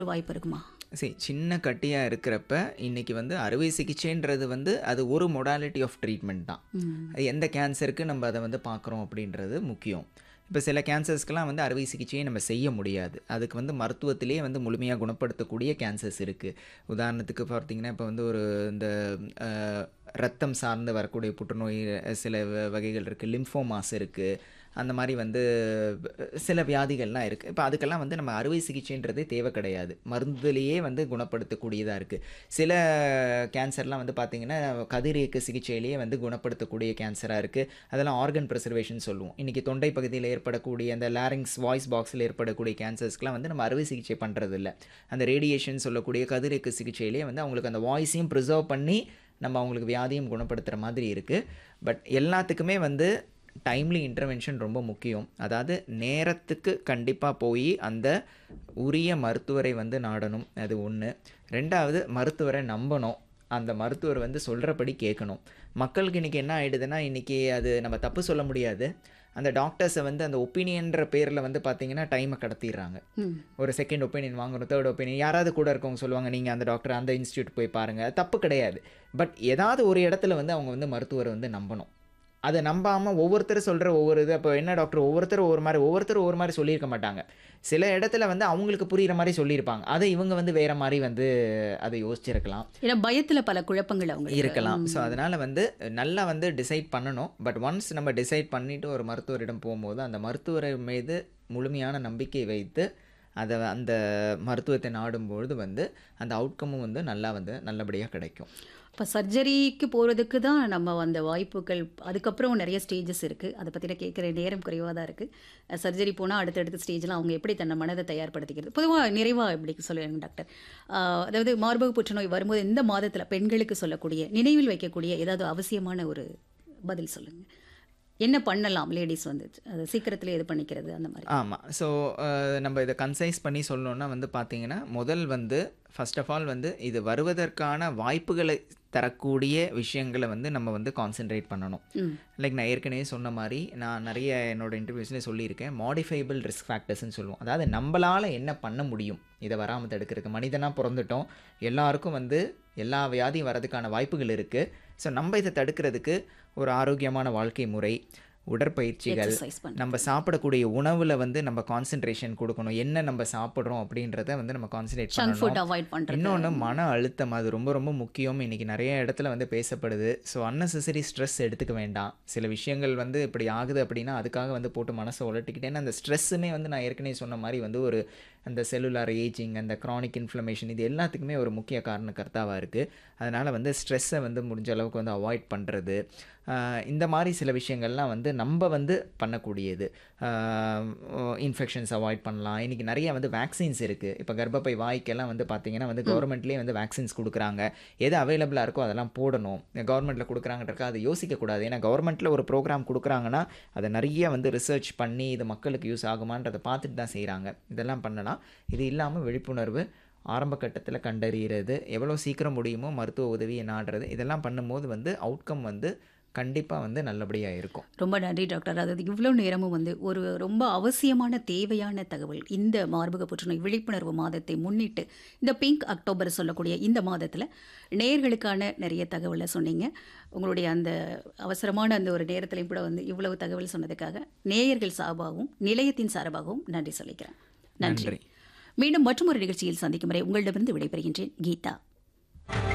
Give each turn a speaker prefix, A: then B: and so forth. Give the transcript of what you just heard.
A: வாய்ப்பு இருக்குமா
B: சரி சின்ன கட்டியாக இருக்கிறப்ப இன்னைக்கு வந்து அறுவை சிகிச்சைன்றது வந்து அது ஒரு மொடாலிட்டி ஆஃப் ட்ரீட்மெண்ட் தான் அது எந்த கேன்சருக்கு நம்ம அதை வந்து பார்க்குறோம் அப்படின்றது முக்கியம் இப்போ சில கேன்சர்ஸ்க்கெலாம் வந்து அறுவை சிகிச்சையை நம்ம செய்ய முடியாது அதுக்கு வந்து மருத்துவத்திலேயே வந்து முழுமையாக குணப்படுத்தக்கூடிய கேன்சர்ஸ் இருக்குது உதாரணத்துக்கு பார்த்தீங்கன்னா இப்போ வந்து ஒரு இந்த அஹ், ரத்தம் சார்ந்து வரக்கூடிய புற்றுநோய் அஹ், சில வ- வகைகள் இருக்குது லிம்ஃபோமாஸ் இருக்குது அந்த மாதிரி வந்து அஹ், சில வியாதிகள்லாம் இருக்குது இப்போ அதுக்கெல்லாம் வந்து நம்ம அறுவை சிகிச்சைன்றதே தேவை கிடையாது மருந்துலேயே வந்து குணப்படுத்தக்கூடியதாக இருக்குது சில கேன்சர்லாம் வந்து பார்த்திங்கன்னா கதிரியக்க சிகிச்சையிலேயே வந்து குணப்படுத்தக்கூடிய கேன்சராக இருக்குது அதெல்லாம் ஆர்கன் ப்ரிசர்வேஷன் சொல்லுவோம் இன்றைக்கி தொண்டை பகுதியில் ஏற்படக்கூடிய அந்த லாரிங்ஸ் வாய்ஸ் பாக்ஸில் ஏற்படக்கூடிய கேன்சர்ஸ்க்குலாம் வந்து நம்ம அறுவை சிகிச்சை பண்ணுறது இல்ல அந்த ரேடியேஷன் சொல்லக்கூடிய கதிரியக்க சிகிச்சையிலேயே வந்து அவங்களுக்கு அந்த வாய்ஸையும் ப்ரிசர்வ் பண்ணி நம்ம அவங்களுக்கு வியாதியும் குணப்படுத்துகிற மாதிரி இருக்குது பட் எல்லாத்துக்குமே வந்து டைம்லி இன்டர்வென்ஷன் ரொம்ப முக்கியம் அதாவது நேரத்துக்கு கண்டிப்பாக போய் அந்த உரிய மருத்துவரை வந்து நாடணும் அது ஒன்று ரெண்டாவது மருத்துவரை நம்பணும் அந்த மருத்துவர் வந்து சொல்கிறபடி கேட்கணும் மக்களுக்கு இன்றைக்கி என்ன ஆகிடுதுன்னா இன்றைக்கி அது நம்ம தப்பு சொல்ல முடியாது அந்த டாக்டர்ஸை வந்து அந்த ஒப்பீனியன்ற பேரில் வந்து பார்த்தீங்கன்னா டைமை கடத்திடுறாங்க
A: ம்.
B: ஒரு செகண்ட் ஒப்பீனியன் வாங்கணும் தேர்ட் ஒப்பீனியன் யாராவது கூட இருக்கவங்க சொல்லுவாங்க நீங்கள் அந்த டாக்டர் அந்த இன்ஸ்டியூட் போய் பாருங்கள் அது தப்பு கிடையாது பட் ஏதாவது ஒரு இடத்துல வந்து அவங்க வந்து மருத்துவரை வந்து நம்பணும் அதை நம்பாமல் ஒவ்வொருத்தரும் சொல்கிற ஒவ்வொரு இது அப்போ என்ன டாக்டர் ஒவ்வொருத்தரும் ஒவ்வொரு மாதிரி ஒவ்வொருத்தரும் ஒவ்வொரு மாதிரி சொல்லியிருக்க மாட்டாங்க சில இடத்துல வந்து அவங்களுக்கு புரிகிற மாதிரி சொல்லியிருப்பாங்க அதை இவங்க வந்து வேற மாதிரி வந்து அதை யோசிச்சிருக்கலாம்
A: ஏன்னா பயத்துல பல குழப்பங்கள் அவங்க
B: இருக்கலாம் ஸோ அதனால் வந்து நல்லா வந்து டிசைட் பண்ணணும் பட் ஒன்ஸ் நம்ம டிசைட் பண்ணிவிட்டு ஒரு மருத்துவரிடம் போகும்போது அந்த மருத்துவரை மீது முழுமையான நம்பிக்கை வைத்து அதை அந்த மருத்துவத்தை நாடும்பொழுது வந்து அந்த அவுட்கமும் வந்து நல்லா வந்து நல்லபடியாக கிடைக்கும்
A: இப்போ சர்ஜரிக்கு போகிறதுக்கு தான் நம்ம அந்த வாய்ப்புகள் அதுக்கப்புறம் நிறைய ஸ்டேஜஸ் இருக்குது அதை பற்றின கேட்குற நேரம் குறைவாக தான் இருக்குது சர்ஜரி போனால் அடுத்தடுத்த ஸ்டேஜ்லாம் அவங்க எப்படி தன்னை மனதை தயார்படுத்திக்கிறது பொதுவாக நிறைவாக எப்படி சொல்லுவாங்க டாக்டர் ஆஹ் அதாவது மார்பக புற்றுநோய் வரும்போது இந்த மாதத்தில் பெண்களுக்கு சொல்லக்கூடிய நினைவில் வைக்கக்கூடிய ஏதாவது அவசியமான ஒரு பதில் சொல்லுங்கள் என்ன பண்ணலாம் லேடிஸ் வந்து அது சீக்கிரத்தில் இது பண்ணிக்கிறது அந்த மாதிரி
B: ஆமாம் ஸோ நம்ம இதை கன்சைஸ் பண்ணி சொல்லணும்னா வந்து பார்த்தீங்கன்னா முதல் வந்து ஃபர்ஸ்ட் ஆஃப் ஆல் வந்து இது வருவதற்கான வாய்ப்புகளை தரக்கூடிய விஷயங்களை வந்து நம்ம வந்து கான்சென்ட்ரேட் பண்ணணும்
A: ம்
B: லைக் நான் ஏற்கனவே சொன்ன மாதிரி நான் நிறைய என்னோட இன்டர்வியூஸ்லேயே சொல்லியிருக்கேன் மாடிஃபைபிள் ரிஸ்க் ஃபேக்டர்ஸ்னு சொல்லுவோம் அதாவது நம்மளால் என்ன பண்ண முடியும் இதை வராமல் தடுக்கிறதுக்கு மனிதனாக பிறந்துட்டோம் எல்லாருக்கும் வந்து எல்லா வியாதியும் வரதுக்கான வாய்ப்புகள் இருக்குது ஸோ நம்ம இதை தடுக்கிறதுக்கு ஒரு ஆரோக்கியமான வாழ்க்கை முறை உடற்பயிற்சிகள்
A: எக்ஸசைஸ் பண்ண
B: நம்ம சாப்பிடக்கூடிய உணவில் வந்து நம்ம கான்சென்ட்ரேஷன் கொடுக்கணும் என்ன நம்ம சாப்பிட்றோம் அப்படின்றத வந்து நம்ம கான்சென்ட்ரேட்
A: ஜங்க்
B: பண்ணணும்
A: ஃபுட் அவாய்ட் பண்ணுறது
B: இன்னொன்று மன அழுத்தம் அது ரொம்ப ரொம்ப முக்கியம் இன்றைக்கி நிறைய இடத்துல வந்து பேசப்படுது ஸோ unnecessary ஸ்ட்ரெஸ் எடுத்துக்க வேண்டாம் சில விஷயங்கள் வந்து இப்படி ஆகுது அப்படின்னா அதுக்காக வந்து போட்டு மனசை உலட்டிக்கிட்டேன்னு அந்த ஸ்ட்ரெஸ்ஸுமே வந்து நான் ஏற்கனவே சொன்ன மாதிரி வந்து ஒரு அந்த செல்லுலார் ஏஜிங் அந்த க்ரானிக் இன்ஃப்ளமேஷன் இது எல்லாத்துக்குமே ஒரு முக்கிய காரணக்கர்த்தாவாக இருக்குது அதனால் வந்து ஸ்ட்ரெஸ்ஸை வந்து முடிஞ்ச அளவுக்கு வந்து அவாய்ட் பண்ணுறது இந்த மாதிரி சில விஷயங்கள்லாம் வந்து நம்ம வந்து பண்ணக்கூடியது இன்ஃபெக்ஷன்ஸ் அவாய்ட் பண்ணலாம் இன்றைக்கி நிறைய வந்து வேக்சின்ஸ் இருக்குது இப்போ கர்ப்பப்பை வாய்க்கெல்லாம் வந்து பார்த்தீங்கன்னா வந்து கவர்மெண்ட்லேயே வந்து வேக்சின்ஸ் கொடுக்குறாங்க எது அவைலபிளாக இருக்கோ அதெல்லாம் போடணும் கவர்மெண்ட்டில் கொடுக்குறாங்கன்றக்கா அதை யோசிக்கக்கூடாது ஏன்னா கவர்மெண்ட்டில் ஒரு ப்ரோக்ராம் கொடுக்குறாங்கன்னா அதை நிறைய வந்து ரிசர்ச் பண்ணி இது மக்களுக்கு யூஸ் ஆகுமான்றதை பார்த்துட்டு தான் செய்கிறாங்க இதெல்லாம் பண்ணலாம் இது இல்லாமல் விழிப்புணர்வு ஆரம்ப கட்டத்தில் கண்டறிகிறது எவ்வளோ சீக்கிரம் முடியுமோ மருத்துவ உதவியை நாடுறது இதெல்லாம் பண்ணும்போது வந்து அவுட்கம் வந்து கண்டிப்பாக வந்து நல்லபடியாக இருக்கும்
A: ரொம்ப நன்றி டாக்டர் அதாவது இவ்வளோ நேரமும் வந்து ஒரு ரொம்ப அவசியமான தேவையான தகவல் இந்த மார்பக புற்றுநோய் விழிப்புணர்வு மாதத்தை முன்னிட்டு இந்த பிங்க் அக்டோபர் சொல்லக்கூடிய இந்த மாதத்தில் நேயர்களுக்கான நிறைய தகவலை சொன்னீங்க உங்களுடைய அந்த அவசரமான அந்த ஒரு நேரத்திலையும் கூட வந்து இவ்வளவு தகவல் சொன்னதுக்காக நேயர்கள் சார்பாகவும் நிலையத்தின் சார்பாகவும் நன்றி சொல்லிக்கிறேன் நன்றி
B: நன்றி
A: மீண்டும் மற்றொரு நிகழ்ச்சியில் சந்திக்கும் வரை உங்களிடமிருந்து விடைபெறுகின்றேன் கீதா